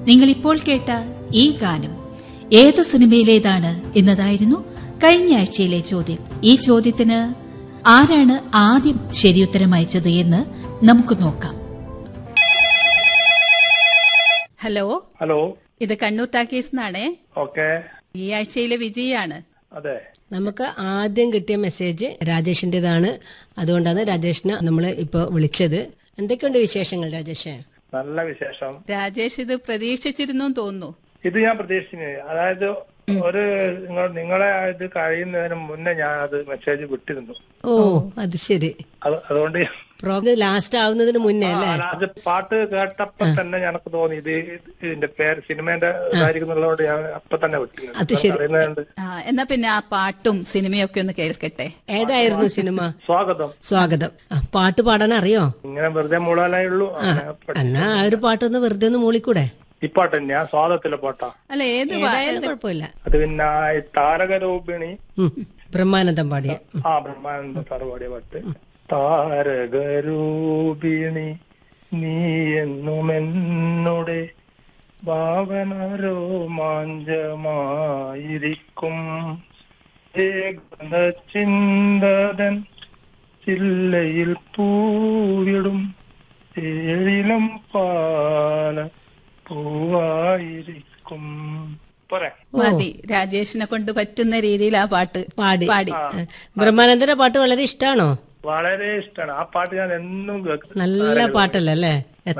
നിങ്ങൾ ഇപ്പോൾ കേട്ട ഈ ഗാനം ഏത് സിനിമയിലേതാണ് എന്നതായിരുന്നു കഴിഞ്ഞ ആഴ്ചയിലെ ചോദ്യം ഈ ചോദ്യത്തിന് ആരാണ് ആദ്യം ശരിയുത്തരം അയച്ചത് എന്ന് നമുക്ക് നോക്കാം ഹലോ ഹലോ ഇത് കണ്ണൂർ ടാക്കീസ് നിന്നാണേ ഓക്കെ ഈ ആഴ്ചയിലെ വിജയാണ് അതെ നമുക്ക് ആദ്യം കിട്ടിയ മെസ്സേജ് രാജേഷിന്റേതാണ് അതുകൊണ്ടാണ് രാജേഷിനെ നമ്മൾ ഇപ്പോൾ വിളിച്ചത് എന്തൊക്കെയുണ്ട് വിശേഷങ്ങൾ രാജേഷ് നല്ല വിശേഷം രാജേഷ് ഇത് പ്രതീക്ഷിച്ചിരുന്നു തോന്നുന്നു ഇത് ഞാൻ പ്രതീക്ഷിച്ചു അതായത് ഒരു നിങ്ങൾ നിങ്ങളെ ഇത് കഴിയുന്നതിന് മുന്നേ ഞാൻ അത് മെസ്സേജ് വിട്ടിരുന്നു ഓ അത് ശരി അത് അതുകൊണ്ട് പ്രോഗ്രാം ലാസ്റ്റ് ആവുന്നതിന് മുന്നേ അല്ലേ അത് പാട്ട് കേട്ടപ്പോ തന്നെ ഞനക്ക് തോന്നി ഇത് ഇതിന്റെ പേര് സിനിമേന്റെ ഇതായിരിക്കുന്നുള്ളതുകൊണ്ട് ഞാൻ അപ്പൊ തന്നെ വിട്ടു അത് ശരി. അറിയുന്നതുകൊണ്ട് ആ, എന്നാ പിന്നെ ആ പാട്ടും സിനിമയൊക്കെ ഒന്ന് കേൾക്കട്ടെ ഏതായിരുന്നു സിനിമ സ്വാഗതം സ്വാഗതം ആ, പാട്ട് പാടാൻ അറിയോ ഇങ്ങനെ വെറുതെ മൂളാലേ ഉള്ളൂ അങ്ങനെ പഠി- എന്നാ ആ ഒരു പാട്ടൊന്ന് വെറുതെ ഒന്ന് മൂളിക്കൂടെ ഈ പാട്ട് തന്നെയാ സ്വാഗതത്തിലെ പാട്ടാ അല്ല ഏത് ഏതായാലും കുഴപ്പമില്ല അത് പിന്നെ ഈ താരകരൂപിണി ഉം. ബ്രഹ്മാനന്ദം പാടിയ ആ ബ്രഹ്മാനന്ദ സർവാടിയ പാട്ട് താരകരൂപിണി നീ എന്നും എന്നോടെ ഭാവന രോമാഞ്ചമായിരിക്കും ഏകന ചിന്തതൻ ചില്ലയിൽ പൂവിടും ഏഴിലും പാല പൂവായിരിക്കും പോരെ മതി രാജേഷിനെ കൊണ്ട് പറ്റുന്ന രീതിയിൽ ആ പാട്ട് പാടി പാടി ആ. ബ്രഹ്മാനന്ദന്റെ പാട്ട് വളരെ ഇഷ്ടാണോ വളരെ ഇഷ്ടമാണ് ആ പാട്ട് ഞാൻ എന്നും കേൾക്കും നല്ല പാട്ടല്ലേ അല്ലേ